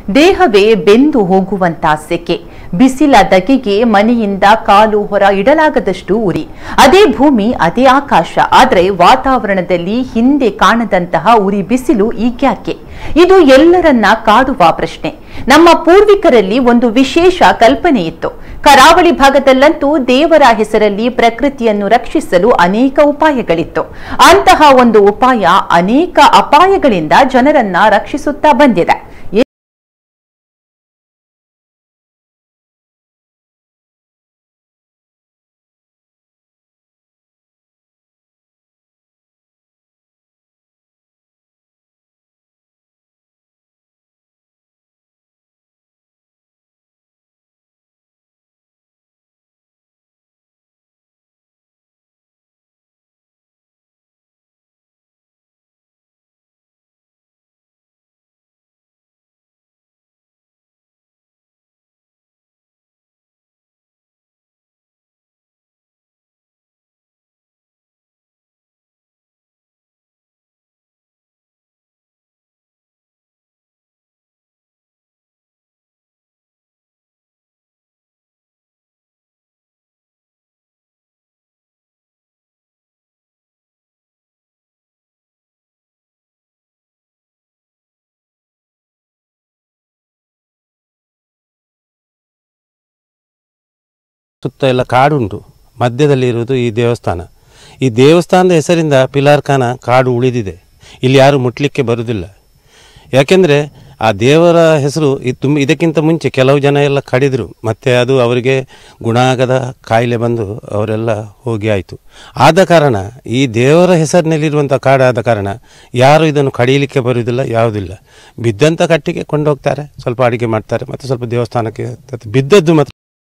ದೇಹವೇ ಬೆಂದು ಹೋಗುವಂತ ಸೆಕೆ ಬಿಸಿಲ ದಗೆಗೆ ಮನೆಯಿಂದ ಕಾಲು ಹೊರ ಇಡಲಾಗದಷ್ಟು ಉರಿ ಅದೇ ಭೂಮಿ ಅದೇ ಆಕಾಶ ಆದರೆ ವಾತಾವರಣದಲ್ಲಿ ಹಿಂದೆ ಕಾಣದಂತಹ ಉರಿ ಬಿಸಿಲು ಈಗ್ಯಾಕೆ ಇದು ಎಲ್ಲರನ್ನ ಕಾಡುವ ಪ್ರಶ್ನೆ ನಮ್ಮ ಪೂರ್ವಿಕರಲ್ಲಿ ಒಂದು ವಿಶೇಷ ಕಲ್ಪನೆ ಇತ್ತು ಕರಾವಳಿ ಭಾಗದಲ್ಲಂತೂ ದೇವರ ಹೆಸರಲ್ಲಿ ಪ್ರಕೃತಿಯನ್ನು ರಕ್ಷಿಸಲು ಅನೇಕ ಉಪಾಯಗಳಿತ್ತು ಅಂತಹ ಒಂದು ಉಪಾಯ ಅನೇಕ ಅಪಾಯಗಳಿಂದ ಜನರನ್ನ ರಕ್ಷಿಸುತ್ತಾ ಬಂದಿದೆ ಸುತ್ತ ಎಲ್ಲ ಕಾಡುಂಟು ಮಧ್ಯದಲ್ಲಿ ಇರುವುದು ಈ ದೇವಸ್ಥಾನ ಈ ದೇವಸ್ಥಾನದ ಹೆಸರಿಂದ ಪಿಲಾರ್ ಖಾನ ಕಾಡು ಉಳಿದಿದೆ ಇಲ್ಲಿ ಯಾರು ಮುಟ್ಲಿಕ್ಕೆ ಬರುವುದಿಲ್ಲ ಯಾಕೆಂದರೆ ಆ ದೇವರ ಹೆಸರು ಇದು ತುಂಬ ಇದಕ್ಕಿಂತ ಮುಂಚೆ ಕೆಲವು ಜನ ಎಲ್ಲ ಕಡಿದರು ಮತ್ತು ಅದು ಅವರಿಗೆ ಗುಣ ಆಗದ ಕಾಯಿಲೆ ಬಂದು ಅವರೆಲ್ಲ ಹೋಗಿ ಆಯಿತು ಆದ ಕಾರಣ ಈ ದೇವರ ಹೆಸರಿನಲ್ಲಿರುವಂಥ ಕಾಡಾದ ಕಾರಣ ಯಾರು ಇದನ್ನು ಕಡಿಯಲಿಕ್ಕೆ ಬರುವುದಿಲ್ಲ ಯಾವುದಿಲ್ಲ ಬಿದ್ದಂಥ ಕಟ್ಟಿಗೆ ಕೊಂಡೋಗ್ತಾರೆ ಸ್ವಲ್ಪ ಅಡಿಗೆ ಮಾಡ್ತಾರೆ ಮತ್ತು ಸ್ವಲ್ಪ ದೇವಸ್ಥಾನಕ್ಕೆ ತತ್- ಬಿದ್ದದ್ದು ಮಾತ್ರ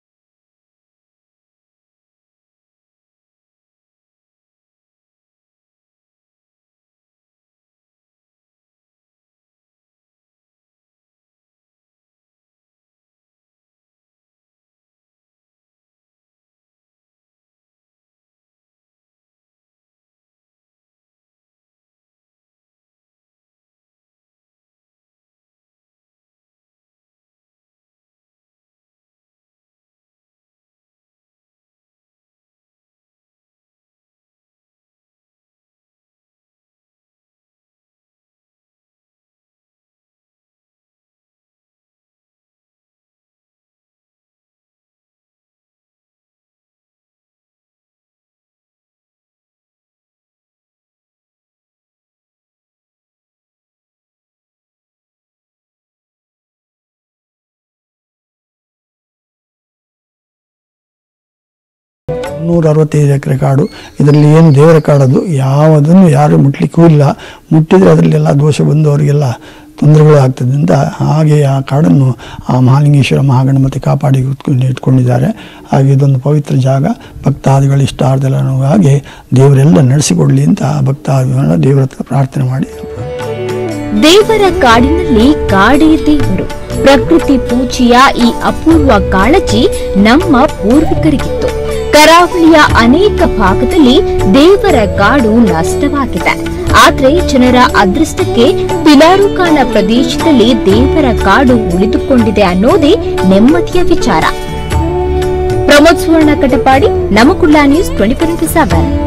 ನೂರ ಅರವತ್ತೈದು ಎಕರೆ ಕಾಡು ಇದರಲ್ಲಿ ಏನು ದೇವರ ಕಾಡದು ಯಾವುದನ್ನು ಯಾರು ಮುಟ್ಲಿಕ್ಕೂ ಇಲ್ಲ ಮುಟ್ಟಿದರೆ ಅದರಲ್ಲೆಲ್ಲ ದೋಷ ಬಂದು ಅವರಿಗೆಲ್ಲ ತೊಂದರೆಗಳು ಆಗ್ತದಿಂದ ಹಾಗೆ ಆ ಕಾಡನ್ನು ಆ ಮಹಾಲಿಂಗೇಶ್ವರ ಮಹಾಗಣಪತಿ ಕಾಪಾಡಿ ಇಟ್ಕೊಂಡು- ಇಟ್ಕೊಂಡಿದ್ದಾರೆ ಹಾಗೆ ಇದೊಂದು ಪವಿತ್ರ ಜಾಗ ಭಕ್ತಾದಿಗಳ ಇಷ್ಟಾರ್ಥೆಲ್ಲನೂ ದೇವರೆಲ್ಲ ನಡೆಸಿಕೊಡ್ಲಿ ಅಂತ ಆ ಭಕ್ತಾದಿಗಳನ್ನ ದೇವರ ಹತ್ರ ಪ್ರಾರ್ಥನೆ ಮಾಡಿ ದೇವರ ಕಾಡಿನಲ್ಲಿ ಕಾಡೇ ದೇವರು ಪ್ರಕೃತಿ ಪೂಜೆಯ ಈ ಅಪೂರ್ವ ಕಾಳಜಿ ನಮ್ಮ ಪೂರ್ವಿಕರಿಗಿತ್ತು ಕರಾವಳಿಯ ಅನೇಕ ಭಾಗದಲ್ಲಿ ದೇವರ ಕಾಡು ನಷ್ಟವಾಗಿದೆ ಆದ್ರೆ ಜನರ ಅದೃಷ್ಟಕ್ಕೆ ಪಿಲಾರುಕಾಲ ಪ್ರದೇಶದಲ್ಲಿ ದೇವರ ಕಾಡು ಉಳಿದುಕೊಂಡಿದೆ ಅನ್ನೋದೇ ನೆಮ್ಮದಿಯ ವಿಚಾರ ಪ್ರಮೋದ್ ಸುವರ್ಣ ಕಟಪಾಡಿ ನಮಕುಳ್ಳ news twenty four into seven